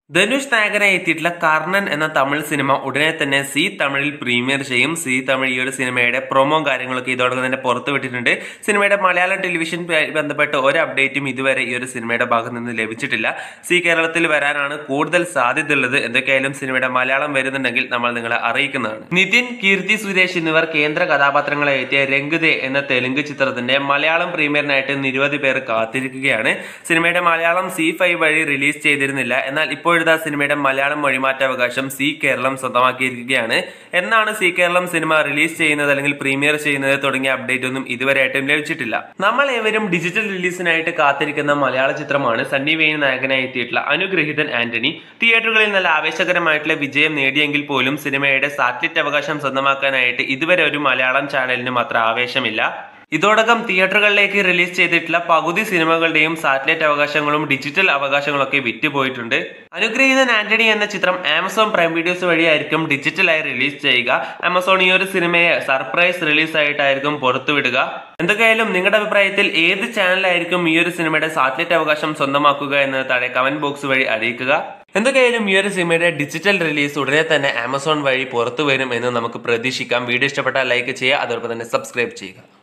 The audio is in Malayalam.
ധനുഷ് നായകനായി എത്തിയിട്ടുള്ള കർണൻ എന്ന തമിഴ് സിനിമ ഉടനെ തന്നെ സി തമിഴിൽ പ്രീമിയർ ചെയ്യും സി തമിഴ് ഈ ഒരു സിനിമയുടെ പ്രൊമോ കാര്യങ്ങളൊക്കെ ഇതോടൊപ്പം തന്നെ പുറത്തു വിട്ടിട്ടുണ്ട് സിനിമയുടെ മലയാളം ടെലിവിഷൻ ബന്ധപ്പെട്ട് ഒരു അപ്ഡേറ്റും ഇതുവരെ ഈ ഒരു സിനിമയുടെ ഭാഗത്ത് നിന്ന് ലഭിച്ചിട്ടില്ല സി കേരളത്തിൽ വരാനാണ് കൂടുതൽ സാധ്യതയുള്ളത് എന്തൊക്കെയായാലും സിനിമയുടെ മലയാളം വരുന്നുണ്ടെങ്കിൽ നമ്മൾ നിങ്ങളെ അറിയിക്കുന്നതാണ് നിതിൻ കീർത്തി സുരേഷ് എന്നിവർ കേന്ദ്ര കഥാപാത്രങ്ങളെ എത്തിയ രംഗുദേ എന്ന തെലുങ്ക് ചിത്രത്തിന്റെ മലയാളം പ്രീമിയറിനായിട്ട് നിരവധി പേർ കാത്തിരിക്കുകയാണ് സിനിമയുടെ മലയാളം സി ഫൈവ് വഴി റിലീസ് ചെയ്തിരുന്നില്ല എന്നാൽ ഇപ്പോഴത്തെ സിനിമയുടെ മലയാളം മൊഴിമാറ്റാവകാശം സി കേരളം സ്വന്തമാക്കിയിരിക്കുകയാണ് എന്നാണ് സി കേരളം സിനിമ റിലീസ് ചെയ്യുന്നത് അല്ലെങ്കിൽ പ്രീമിയർ ചെയ്യുന്നത് തുടങ്ങിയ അപ്ഡേറ്റ് ഒന്നും ഇതുവരെയായിട്ടും ലഭിച്ചിട്ടില്ല നമ്മൾ ഏവരും ഡിജിറ്റൽ റിലീസിനായിട്ട് കാത്തിരിക്കുന്ന മലയാള ചിത്രമാണ് സണ്ണി വെയിൻ നായകനായി എത്തിയിട്ടുള്ള അനുഗ്രഹീതൻ ആന്റണി തിയേറ്ററുകളിൽ നല്ല ആവേശകരമായിട്ടുള്ള വിജയം നേടിയെങ്കിൽ പോലും സിനിമയുടെ സാറ്റലൈറ്റ് അവകാശം സ്വന്തമാക്കാനായിട്ട് ഇതുവരെ ഒരു മലയാളം ചാനലിനും അത്ര ആവേശമില്ല ഇതോടകം തിയേറ്ററുകളിലേക്ക് റിലീസ് ചെയ്തിട്ടുള്ള പകുതി സിനിമകളുടെയും സാറ്റലൈറ്റ് അവകാശങ്ങളും ഡിജിറ്റൽ അവകാശങ്ങളൊക്കെ വിറ്റുപോയിട്ടുണ്ട് അനുഗ്രഹീതൻ ആന്റണി എന്ന ചിത്രം ആമസോൺ പ്രൈം വീഡിയോസ് വഴിയായിരിക്കും ഡിജിറ്റലായി റിലീസ് ചെയ്യുക ആമസോൺ ഈ ഒരു സിനിമയെ സർപ്രൈസ് റിലീസ് ആയിട്ടായിരിക്കും പുറത്തുവിടുക എന്തൊക്കെയായാലും നിങ്ങളുടെ അഭിപ്രായത്തിൽ ഏത് ചാനലായിരിക്കും ഈ ഒരു സിനിമയുടെ സാറ്റലൈറ്റ് അവകാശം സ്വന്തമാക്കുക എന്ന് താഴെ കമന്റ് ബോക്സ് വഴി അറിയിക്കുക എന്തൊക്കെയായാലും ഈ ഒരു സിനിമയുടെ ഡിജിറ്റൽ റിലീസ് ഉടനെ തന്നെ ആമസോൺ വഴി പുറത്തു വരും എന്ന് നമുക്ക് പ്രതീക്ഷിക്കാം വീഡിയോ ഇഷ്ടപ്പെട്ടാൽ ലൈക്ക് ചെയ്യുക അതോടൊപ്പം തന്നെ സബ്സ്ക്രൈബ് ചെയ്യുക